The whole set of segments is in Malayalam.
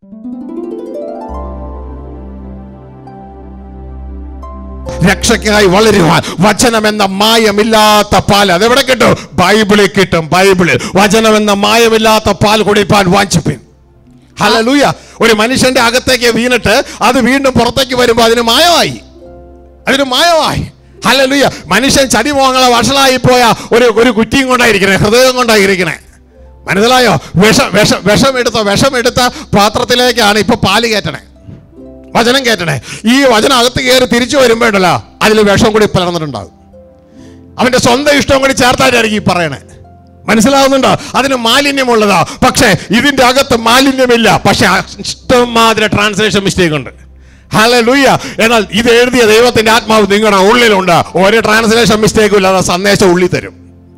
രക്ഷയ്ക്കായി വളരുവാൻ വചനം എന്ന മായമില്ലാത്ത പാൽ അതെവിടെ കിട്ടും ബൈബിളിൽ കിട്ടും ബൈബിള് വചനം എന്ന മായമില്ലാത്ത പാൽ കുടിപ്പാൻ വാഞ്ചിപ്പിൻ ഹലലൂയ ഒരു മനുഷ്യന്റെ അകത്തേക്ക് വീണിട്ട് അത് വീണ്ടും പുറത്തേക്ക് വരുമ്പോൾ അതിന് മായമായി അതിന് മായമായി ഹലലുയ മനുഷ്യൻ ചതിമോങ്ങളെ വഷളായി പോയ ഒരു ഒരു കുറ്റിയും കൊണ്ടായിരിക്കണേ ഹൃദയം കൊണ്ടായിരിക്കണേ മനസ്സിലായോ വിഷം വിഷം വിഷമെടുത്ത വിഷമെടുത്ത പാത്രത്തിലേക്കാണ് ഇപ്പൊ പാല് കയറ്റണേ വചനം കേട്ടണേ ഈ വചനം അകത്ത് കയറി തിരിച്ചു വരുമ്പോഴല്ലോ അതിൽ വിഷം കൂടി പലർന്നിട്ടുണ്ടാകും അവന്റെ സ്വന്തം ഇഷ്ടം കൂടി ചേർത്തായിട്ടായിരിക്കും ഈ പറയണേ മനസ്സിലാവുന്നുണ്ടോ അതിന് മാലിന്യമുള്ളതാ പക്ഷേ ഇതിന്റെ അകത്ത് മാലിന്യമില്ല പക്ഷെ ഇഷ്ടംമാതിരി ട്രാൻസ്ലേഷൻ മിസ്റ്റേക്ക് ഉണ്ട് ഹല്ലേലൂയ എന്നാൽ ഇത് എഴുതിയ ദൈവത്തിന്റെ ആത്മാവ് നിങ്ങളുടെ ഉള്ളിലുണ്ട് ഒരു ട്രാൻസ്ലേഷൻ മിസ്റ്റേക്കും ഇല്ലാതെ സന്ദേശം ഉള്ളിൽ തരും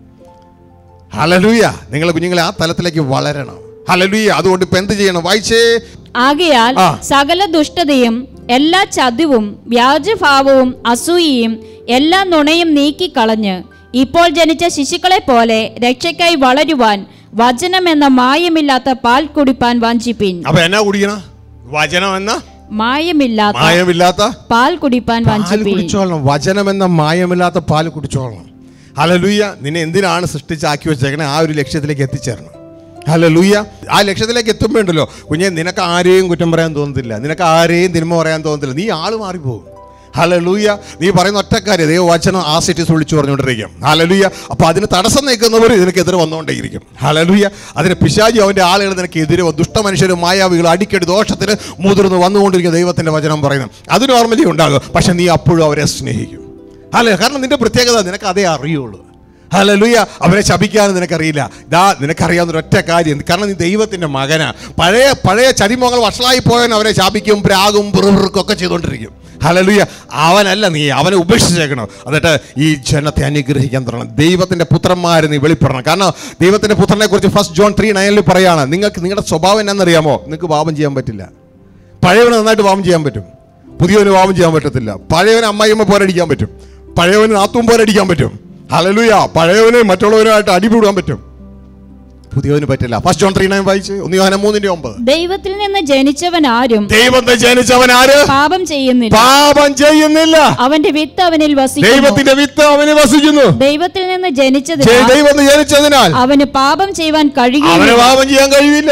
ഹലലൂയ നിങ്ങൾ കുഞ്ഞുങ്ങളെ ആ തലത്തിലേക്ക് വളരണം ഹലലൂയ അതുകൊണ്ട് ഇപ്പൊ എന്ത് ചെയ്യണം വായിച്ചേ ആകയാൽ ആ. സകല ദുഷ്ടതയും എല്ലാ ചതിവും വ്യാജഭാവവും അസൂയയും എല്ലാ നുണയും നീക്കിക്കളഞ്ഞ് ഇപ്പോൾ ജനിച്ച ശിശുക്കളെ പോലെ രക്ഷയ്ക്കായി വളരുവാൻ വചനം എന്ന മായമില്ലാത്ത പാൽ കുടിപ്പാൻ വാഞ്ചിപ്പിൻ അപ്പൊ എന്നാ കുടിക്കണം വചനം എന്ന മായമില്ലാത്ത മായമില്ലാത്ത പാൽ കുടിപ്പാൻ പാൽ വാഞ്ചിപ്പിൻ കുടിച്ചോളണം വചനം എന്ന മായമില്ലാത്ത പാൽ കുടിച്ചോളണം ഹലലൂയ നിന്നെ എന്തിനാണ് സൃഷ്ടിച്ചാക്കി വെച്ചേക്കണേ ആ ഒരു ലക്ഷ്യത്തിലേക്ക് എത്തിച്ചേരണം ഹലലൂയ ആ ലക്ഷ്യത്തിലേക്ക് എത്തുമ്പോണ്ടല്ലോ കുഞ്ഞെ നിനക്ക് ആരെയും കുറ്റം പറയാൻ തോന്നത്തില്ല നിനക്ക് ആരെയും തിന്മ പറയാൻ തോന്നത്തില്ല നീ ആള് മാറിപ്പോകും ഹലലൂയ നീ പറയുന്ന ഒറ്റക്കാര്യം ദൈവ വചനം ആ സിറ്റീസ് വിളിച്ചു പറഞ്ഞുകൊണ്ടിരിക്കും ഹലലൂയ അപ്പൊ അതിന് തടസ്സം നിൽക്കുന്നവർ നിനക്കെതിരെ വന്നുകൊണ്ടേയിരിക്കും ഹലലൂയ അതിന് പിശാജി അവന്റെ ആളുകൾ നിനക്ക് എതിരെ ദുഷ്ട മനുഷ്യരും മായാവികൾ അടിക്കടി ദോഷത്തിന് മുതിർന്ന് വന്നുകൊണ്ടിരിക്കുന്ന ദൈവത്തിന്റെ വചനം പറയുന്നു അത് നോർമലി ഉണ്ടാകും പക്ഷെ നീ അപ്പോഴും അവരെ സ്നേഹിക്കും അല്ലേ കാരണം നിന്റെ പ്രത്യേകത നിനക്ക് അതേ അറിയുള്ളൂ ഹലലുയ അവരെ ശപിക്കാനും നിനക്കറിയില്ല ഇതാ നിനക്കറിയാവുന്ന ഒറ്റ കാര്യം കാരണം നീ ദൈവത്തിന്റെ മകനാ പഴയ പഴയ ചരിമോങ്ങൾ വഷളായി പോയവൻ അവരെ ശാപിക്കും പ്രാകും പിറുപിറുക്കും ഒക്കെ ചെയ്തുകൊണ്ടിരിക്കും ഹലലുയ അവനല്ല നീ അവനെ ഉപേക്ഷിച്ചേക്കണം എന്നിട്ട് ഈ ജനത്തെ അനുഗ്രഹിക്കാൻ തുടങ്ങണം ദൈവത്തിന്റെ പുത്രന്മാരെ നീ വെളിപ്പെടണം കാരണം ദൈവത്തിന്റെ പുത്രനെ കുറിച്ച് ഫസ്റ്റ് ജോൺ ത്രീ നയനിൽ പറയാണ് നിങ്ങൾക്ക് നിങ്ങളുടെ സ്വഭാവം എന്നാണെന്നറിയാമോ നിങ്ങൾക്ക് പാപം ചെയ്യാൻ പറ്റില്ല പഴയവന് നന്നായിട്ട് പാപം ചെയ്യാൻ പറ്റും പുതിയവന് പാപം ചെയ്യാൻ പറ്റത്തില്ല പഴയവന് അമ്മായിയമ്മ പോരടിക്കാൻ പറ്റും പഴയവന് നാത്തും പോരടിക്കാൻ പറ്റും ഹലലുയ പഴയവന് മറ്റുള്ളവരുമായിട്ട് അടിപിടാൻ പറ്റും പുതിയവന് പറ്റില്ല ഫസ്റ്റ് ജോൺ ത്രീ നയൻ വായിച്ച് ഒന്ന് യോഹനം മൂന്നിന്റെ ഒമ്പത് ദൈവത്തിൽ നിന്ന് ജനിച്ചവൻ ആരും ദൈവത്തെ ജനിച്ചവൻ ആര് പാപം ചെയ്യുന്നില്ല പാപം ചെയ്യുന്നില്ല അവന്റെ വിത്ത് അവനിൽ വസിക്കുന്നു ദൈവത്തിന്റെ വിത്ത് അവന് വസിക്കുന്നു ദൈവത്തിൽ നിന്ന് ജെ- ജനിച്ചതിനാൽ ദൈവം ജനിച്ചതിനാൽ അവന് പാപം ചെയ്യുവാൻ അവന് കഴിയില്ല പാപം ചെയ്യാൻ കഴിയില്ല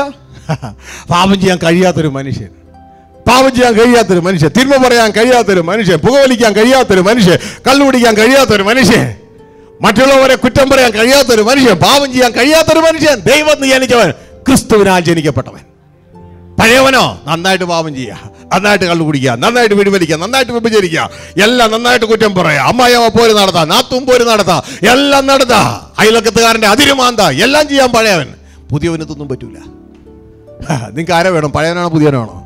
പാപം ചെയ്യാൻ കഴിയാത്തൊരു മനുഷ്യൻ പാപം ചെയ്യാൻ കഴിയാത്തൊരു മനുഷ്യൻ തിന്മ പറയാൻ കഴിയാത്തൊരു മനുഷ്യൻ പുകവലിക്കാൻ കഴിയാത്തൊരു മനുഷ്യൻ കള്ളുപിടിക്കാൻ കഴിയാത്തൊരു മനുഷ്യൻ മറ്റുള്ളവരെ കുറ്റം പറയാൻ കഴിയാത്തൊരു മനുഷ്യൻ പാപം ചെയ്യാൻ കഴിയാത്തൊരു മനുഷ്യൻ ദൈവം ജനിച്ചവൻ ക്രിസ്തുവിനാൽ ജനിക്കപ്പെട്ടവൻ പഴയവനോ നന്നായിട്ട് പാപം ചെയ്യുക നന്നായിട്ട് കള്ളു കുടിക്കുക നന്നായിട്ട് വിടുവലിക്കുക നന്നായിട്ട് വിഭജിക്കുക എല്ലാം നന്നായിട്ട് കുറ്റം പറയാം അമ്മായിയമ്മ പോര് നടത്താം നാത്തും പോര് നടത്താം എല്ലാം നടത്താ അയലക്കത്തുകാരൻ്റെ അതിരുമാന്ത എല്ലാം ചെയ്യാൻ പഴയവൻ പുതിയവന് ഇതൊന്നും പറ്റൂല നിങ്ങൾക്ക് ആരെ വേണം പഴയവനാണോ പുതിയവനാണോ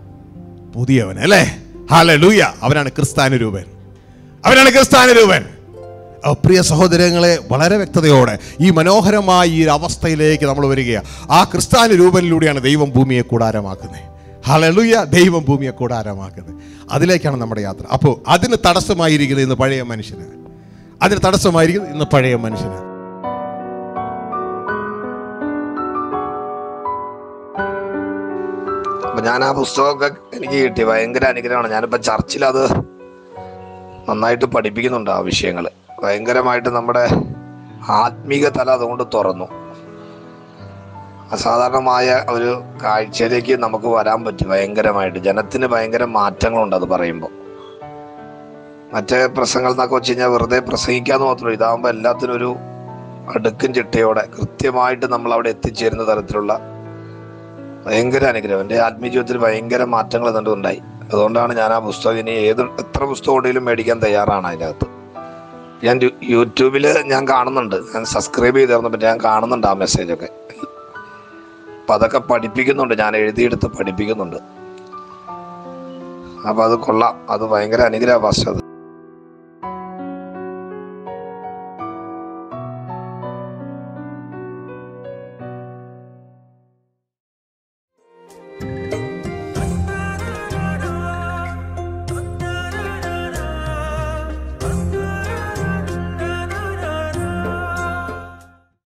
പുതിയവൻ അല്ലേ ഹാല ലൂയ അവനാണ് ക്രിസ്താനുരൂപൻ അവനാണ് ക്രിസ്താനുരൂപൻ ആ, പ്രിയ സഹോദരങ്ങളെ വളരെ വ്യക്തതയോടെ ഈ മനോഹരമായ ഈ ഒരു അവസ്ഥയിലേക്ക് നമ്മൾ വരികയാണ് ആ ക്രിസ്താനു രൂപനിലൂടെയാണ് ദൈവം ഭൂമിയെ കൂടാരമാക്കുന്നത് ഹലലുയ ദൈവം ഭൂമിയെ കൂടാരമാക്കുന്നത് അതിലേക്കാണ് നമ്മുടെ യാത്ര അപ്പോൾ അതിന് തടസ്സമായിരിക്കുന്നത് ഇന്ന് പഴയ മനുഷ്യന് അതിന് തടസ്സമായിരിക്കുന്നത് ഇന്ന് പഴയ മനുഷ്യന് അപ്പൊ ഞാൻ ആ പുസ്തകമൊക്കെ എനിക്ക് കിട്ടി ഭയങ്കര അനുഗ്രഹമാണ് ഞാനിപ്പോ ചർച്ചിൽ അത് നന്നായിട്ട് പഠിപ്പിക്കുന്നുണ്ട് ആ വിഷയങ്ങൾ ഭയങ്കരമായിട്ട് നമ്മുടെ ആത്മീക തല അതുകൊണ്ട് തുറന്നു അസാധാരണമായ ഒരു കാഴ്ചയിലേക്ക് നമുക്ക് വരാൻ പറ്റി ഭയങ്കരമായിട്ട് ജനത്തിന് ഭയങ്കര മാറ്റങ്ങളുണ്ട് അത് പറയുമ്പോൾ മറ്റേ പ്രസംഗങ്ങൾ എന്നൊക്കെ വെച്ച് കഴിഞ്ഞാൽ വെറുതെ പ്രസംഗിക്കാന്ന് മാത്രമല്ല ഇതാകുമ്പോൾ എല്ലാത്തിനും ഒരു അടുക്കും ചിട്ടയോടെ കൃത്യമായിട്ട് നമ്മൾ അവിടെ എത്തിച്ചേരുന്ന തരത്തിലുള്ള ഭയങ്കര അനുഗ്രഹം എൻ്റെ ആത്മീയ ജീവിതത്തിൽ ഭയങ്കര മാറ്റങ്ങൾ എന്നിട്ട് ഉണ്ടായി അതുകൊണ്ടാണ് ഞാൻ ആ പുസ്തകം ഇനി ഏത് എത്ര പുസ്തകം ഉണ്ടെങ്കിലും മേടിക്കാൻ തയ്യാറാണ് അതിനകത്ത് ഞാൻ യൂട്യൂബിൽ ഞാൻ കാണുന്നുണ്ട് ഞാൻ സബ്സ്ക്രൈബ് ചെയ്തിരുന്നു പിന്നെ ഞാൻ കാണുന്നുണ്ട് ആ മെസ്സേജൊക്കെ അപ്പം അതൊക്കെ പഠിപ്പിക്കുന്നുണ്ട് ഞാൻ എഴുതിയെടുത്ത് പഠിപ്പിക്കുന്നുണ്ട് അപ്പം അത് കൊള്ളാം അത് ഭയങ്കര അനുഗ്രഹ പാസ്റ്റർ അത്